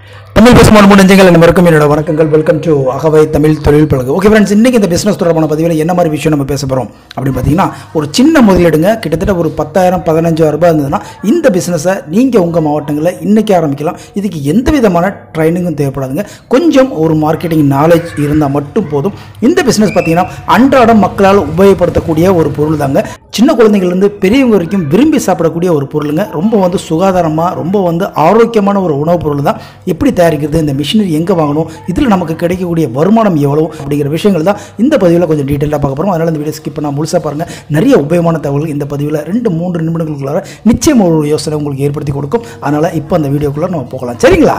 தமிழ் பேசும் அன்பு நெஞ்சங்கள் அனைவருக்கும் என்னோட வணக்கங்கள் வெல்கம் டு அகவை தமிழ் தொழில் பழகு ஓகே ஃப்ரெண்ட்ஸ் இன்னைக்கு இந்த பிசினஸ் தொடர்பான பதிவில் என்ன மாதிரி விஷயம் நம்ம பேச போகிறோம் அப்படின்னு பார்த்தீங்கன்னா ஒரு சின்ன முதலீடுங்க கிட்டத்தட்ட ஒரு பத்தாயிரம் பதினஞ்சாயிரம் ரூபாய் இருந்ததுன்னா இந்த பிஸ்னஸை நீங்கள் உங்கள் மாவட்டங்களில் இன்னைக்கு ஆரம்பிக்கலாம் இதுக்கு எந்த விதமான ட்ரைனிங்கும் தேவைப்படாதுங்க கொஞ்சம் ஒரு மார்க்கெட்டிங் நாலேஜ் இருந்தால் மட்டும் போதும் இந்த பிஸ்னஸ் பார்த்தீங்கன்னா அன்றாடம் மக்களால் உபயோகப்படுத்தக்கூடிய ஒரு பொருள் தாங்க சின்ன குழந்தைங்கள்லேருந்து பெரியவங்க வரைக்கும் விரும்பி சாப்பிடக்கூடிய ஒரு பொருளுங்க ரொம்ப வந்து சுகாதாரமாக ரொம்ப வந்து ஆரோக்கியமான ஒரு உணவுப் பொருள் தான் எப்படி தயாரிக்கிறது இந்த மிஷினரி எங்கே வாங்கணும் இதில் நமக்கு கிடைக்கக்கூடிய வருமானம் எவ்வளோ அப்படிங்கிற விஷயங்கள் தான் இந்த பதிவில் கொஞ்சம் டீட்டெயிலாக பார்க்க போகிறோம் அதனால் இந்த வீடியோ ஸ்கிப் பண்ணால் முழுசாக பாருங்கள் நிறைய உபயோகமான தகவல்கள் இந்த பதிவில் ரெண்டு மூன்று நிமிடங்களுக்குள்ளார நிச்சயம் ஒரு யோசனை உங்களுக்கு ஏற்படுத்தி கொடுக்கும் அதனால் இப்போ அந்த வீடியோக்குள்ளே நம்ம போகலாம் சரிங்களா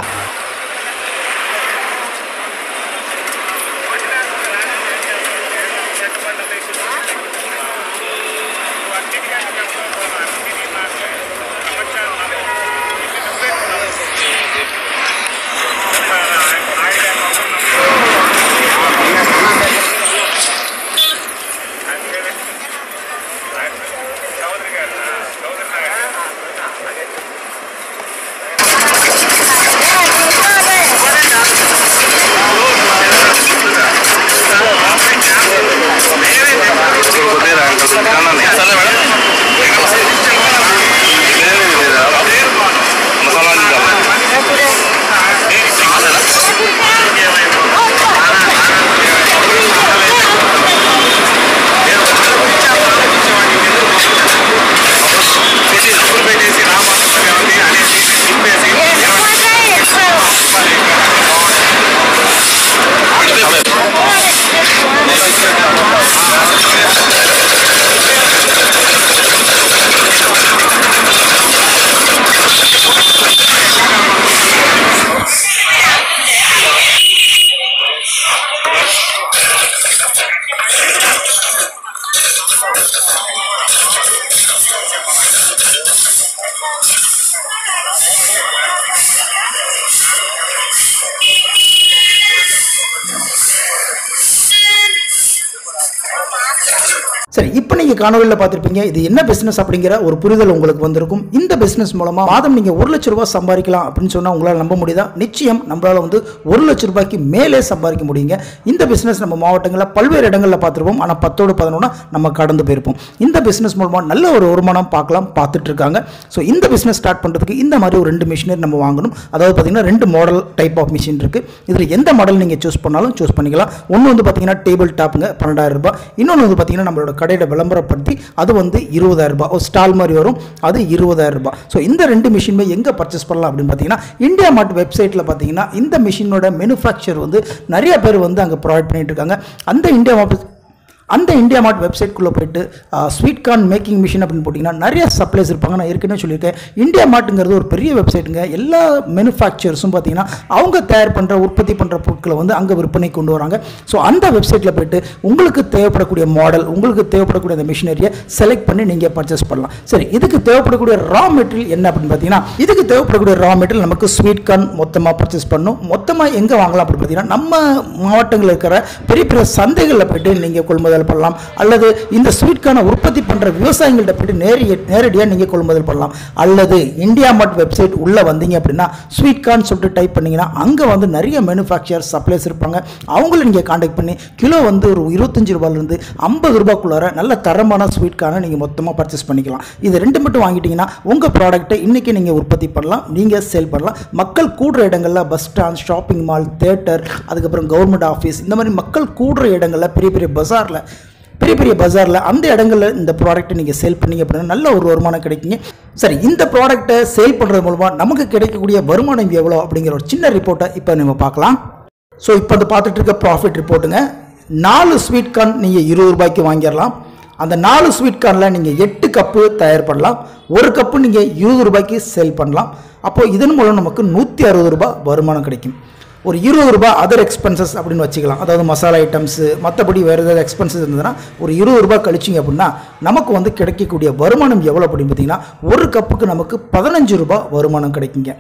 சரி இப்போ நீங்கள் காணொலியில் பார்த்துருப்பீங்க இது என்ன பிஸ்னஸ் அப்படிங்கிற ஒரு புரிதல் உங்களுக்கு வந்திருக்கும் இந்த பிஸ்னஸ் மூலமாக மாதம் நீங்கள் ஒரு லட்ச ரூபாய் சம்பாதிக்கலாம் அப்படின்னு சொன்னால் உங்களால் நம்ப முடியுதா நிச்சயம் நம்மளால் வந்து ஒரு லட்ச ரூபாய்க்கு மேலே சம்பாதிக்க முடியுங்க இந்த பிஸ்னஸ் நம்ம மாவட்டங்களில் பல்வேறு இடங்களில் பார்த்துருப்போம் ஆனால் பத்தோடு பதினொன்னா நம்ம கடந்து போயிருப்போம் இந்த பிஸ்னஸ் மூலமாக நல்ல ஒரு வருமானம் பார்க்கலாம் பார்த்துட்டு இருக்காங்க ஸோ இந்த பிஸ்னஸ் ஸ்டார்ட் பண்ணுறதுக்கு இந்த மாதிரி ஒரு ரெண்டு மிஷினரி நம்ம வாங்கணும் அதாவது பார்த்தீங்கன்னா ரெண்டு மாடல் டைப் ஆஃப் மிஷின் இருக்குது இதில் எந்த மாடல் நீங்கள் சூஸ் பண்ணாலும் சூஸ் பண்ணிக்கலாம் ஒன்று வந்து பார்த்தீங்கன்னா டேபிள் டாப்புங்க பன்னெண்டாயிரம் ரூபாய் இன்னொன்று வந்து பார்த்தீங்கன்னா நம்மளோட கடையோட விளம்பரப்படுத்தி அது வந்து இருபதாயிரம் ரூபாய் ஒரு ஸ்டால் மாதிரி வரும் அது இருபதாயிரம் ரூபாய் ஸோ இந்த ரெண்டு மிஷினுமே எங்கே பர்ச்சேஸ் பண்ணலாம் அப்படின்னு பார்த்தீங்கன்னா இந்தியா மார்ட் வெப்சைட்டில் பார்த்தீங்கன்னா இந்த மிஷினோட மேனுஃபேக்சர் வந்து நிறைய பேர் வந்து அங்கே ப்ரொவைட் பண்ணிட்டு இருக்காங்க அந்த இந்தியா மார்ட் அந்த இந்தியா மார்ட் வெப்சைட்குள்ளே போயிட்டு ஸ்வீட் கார்ன் மேக்கிங் மிஷின் அப்படின்னு போட்டிங்கன்னா நிறைய சப்ளைஸ் இருப்பாங்க நான் ஏற்கனவே சொல்லியிருக்கேன் இந்தியா மார்ட்டுங்கிறது ஒரு பெரிய வெப்சைட்டுங்க எல்லா மேனுஃபேக்சர்ஸும் பார்த்தீங்கன்னா அவங்க தயார் பண்ணுற உற்பத்தி பண்ணுற பொருட்களை வந்து அங்கே விற்பனை கொண்டு வராங்க ஸோ அந்த வெப்சைட்டில் போயிட்டு உங்களுக்கு தேவைப்படக்கூடிய மாடல் உங்களுக்கு தேவைப்படக்கூடிய அந்த மிஷினரியை செலக்ட் பண்ணி நீங்கள் பர்ச்சேஸ் பண்ணலாம் சரி இதுக்கு தேவைப்படக்கூடிய ரா மெட்டீரியல் என்ன அப்படின்னு பார்த்தீங்கன்னா இதுக்கு தேவைப்படக்கூடிய ரா மெட்டீரியல் நமக்கு ஸ்வீட் கார்ன் மொத்தமாக பர்ச்சேஸ் பண்ணணும் மொத்தமாக எங்கே வாங்கலாம் அப்படின்னு பார்த்தீங்கன்னா நம்ம மாவட்டங்களில் இருக்கிற பெரிய பெரிய சந்தைகளில் போயிட்டு நீங்கள் கொள்முதல் பண்ணலாம் அல்லது இந்த ஸ்வீட்கான உற்பத்தி பண்ணுற விவசாயிகள்கிட்ட போயிட்டு நேரடி நேரடியாக நீங்கள் கொள்முதல் பண்ணலாம் அல்லது இந்தியா மார்ட் வெப்சைட் உள்ளே வந்தீங்க அப்படின்னா ஸ்வீட் கார்ன் சொல்லிட்டு டைப் பண்ணீங்கன்னா அங்கே வந்து நிறைய மேனுஃபேக்சர் சப்ளைஸ் இருப்பாங்க அவங்கள நீங்கள் காண்டாக்ட் பண்ணி கிலோ வந்து ஒரு இருபத்தஞ்சு ரூபாயிலிருந்து ஐம்பது ரூபாய்க்குள்ளார நல்ல தரமான ஸ்வீட் கார்னை நீங்கள் மொத்தமாக பர்ச்சேஸ் பண்ணிக்கலாம் இது ரெண்டு மட்டும் வாங்கிட்டீங்கன்னா உங்கள் ப்ராடக்ட்டை இன்றைக்கி நீங்கள் உற்பத்தி பண்ணலாம் நீங்கள் சேல் பண்ணலாம் மக்கள் கூடுற இடங்களில் bus stand shopping mall theatre அதுக்கப்புறம் கவர்மெண்ட் ஆஃபீஸ் இந்த மாதிரி மக்கள் கூடுற இடங்களில் பெரிய பெரிய பஜாரில் பெரிய பெரிய பஜாரில் அந்த இடங்களில் இந்த ப்ராடக்ட்டை நீங்கள் சேல் பண்ணீங்க அப்படின்னா நல்ல ஒரு வருமானம் கிடைக்குங்க சரி இந்த ப்ராடக்ட்டை சேல் பண்ணுறது மூலமாக நமக்கு கிடைக்கக்கூடிய வருமானம் எவ்வளோ அப்படிங்கிற ஒரு சின்ன ரிப்போர்ட்டை இப்போ நம்ம பார்க்கலாம் ஸோ இப்போ வந்து பார்த்துட்டு இருக்க ப்ராஃபிட் ரிப்போர்ட்டுங்க நாலு ஸ்வீட் கார்ன் நீங்கள் இருபது ரூபாய்க்கு வாங்கிடலாம் அந்த நாலு ஸ்வீட் கார்னில் நீங்கள் எட்டு கப்பு தயார் பண்ணலாம் ஒரு கப்பு நீங்கள் இருபது ரூபாய்க்கு சேல் பண்ணலாம் அப்போது இதன் மூலம் நமக்கு நூற்றி அறுபது ரூபாய் வருமானம் கிடைக்கும் ஒரு இருபது ரூபாய் அதர் எக்ஸ்பென்சஸ் அப்படின்னு வச்சுக்கலாம் அதாவது மசாலா ஐட்டம்ஸு மற்றபடி வேறு ஏதாவது எக்ஸ்பென்சஸ் இருந்ததுன்னா ஒரு இருபது ரூபாய் கழிச்சிங்க அப்படின்னா நமக்கு வந்து கிடைக்கக்கூடிய வருமானம் எவ்வளோ அப்படின்னு பார்த்தீங்கன்னா ஒரு கப்புக்கு நமக்கு பதினஞ்சு ரூபாய் வருமானம் கிடைக்குங்க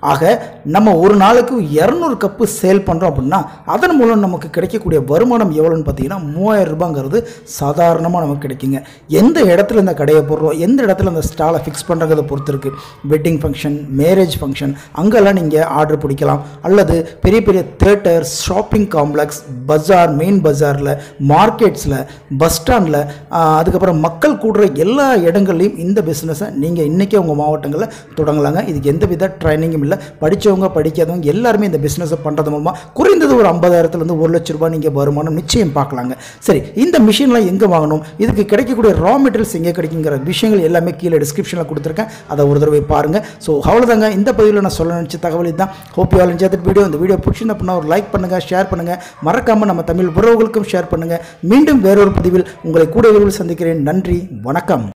ஆக நம்ம ஒரு நாளைக்கு இரநூறு கப்பு சேல் பண்ணுறோம் அப்படின்னா அதன் மூலம் நமக்கு கிடைக்கக்கூடிய வருமானம் எவ்வளோன்னு பார்த்தீங்கன்னா மூவாயிரம் ரூபாங்கிறது சாதாரணமாக நமக்கு கிடைக்குங்க எந்த இடத்துல இந்த கடையை போடுறோம் எந்த இடத்துல இந்த ஸ்டாலை ஃபிக்ஸ் பண்ணுறதை பொறுத்து இருக்குது வெட்டிங் ஃபங்க்ஷன் மேரேஜ் ஃபங்க்ஷன் அங்கெல்லாம் நீங்கள் ஆர்டர் பிடிக்கலாம் அல்லது பெரிய பெரிய தேட்டர் ஷாப்பிங் காம்ப்ளெக்ஸ் பஜார் மெயின் பஜாரில் மார்க்கெட்ஸில் பஸ் ஸ்டாண்டில் அதுக்கப்புறம் மக்கள் கூடுற எல்லா இடங்கள்லையும் இந்த பிஸ்னஸை நீங்கள் இன்றைக்கே உங்கள் மாவட்டங்களில் தொடங்கலாங்க இதுக்கு எந்த வித ட்ரைனிங்கும் இல்லை படித்தவங்க படிக்காதவங்க எல்லாருமே இந்த பிஸ்னஸை பண்ணுறது மூலமாக குறைந்தது ஒரு ஐம்பதாயிரத்துலேருந்து ஒரு லட்ச ரூபாய் நீங்கள் வருமானம் நிச்சயம் பார்க்கலாங்க சரி இந்த மிஷின்லாம் எங்கே வாங்கணும் இதுக்கு கிடைக்கக்கூடிய ரா மெட்டீரியல்ஸ் எங்கே கிடைக்குங்கிற விஷயங்கள் எல்லாமே கீழே டிஸ்கிரிப்ஷனில் கொடுத்துருக்கேன் அதை ஒரு தடவை பாருங்கள் ஸோ அவ்வளோதாங்க இந்த பதிவில் நான் சொல்ல நினச்ச தகவல் இதுதான் hope you all enjoy that video இந்த வீடியோ பிடிச்சிருந்தா அப்படின்னா ஒரு லைக் பண்ணுங்கள் ஷேர் பண்ணுங்கள் மறக்காமல் நம்ம தமிழ் உறவுகளுக்கும் ஷேர் பண்ணுங்கள் மீண்டும் வேறொரு பதிவில் உங்களை கூட விரைவில் சந்திக்கிறேன் நன்றி வணக்கம்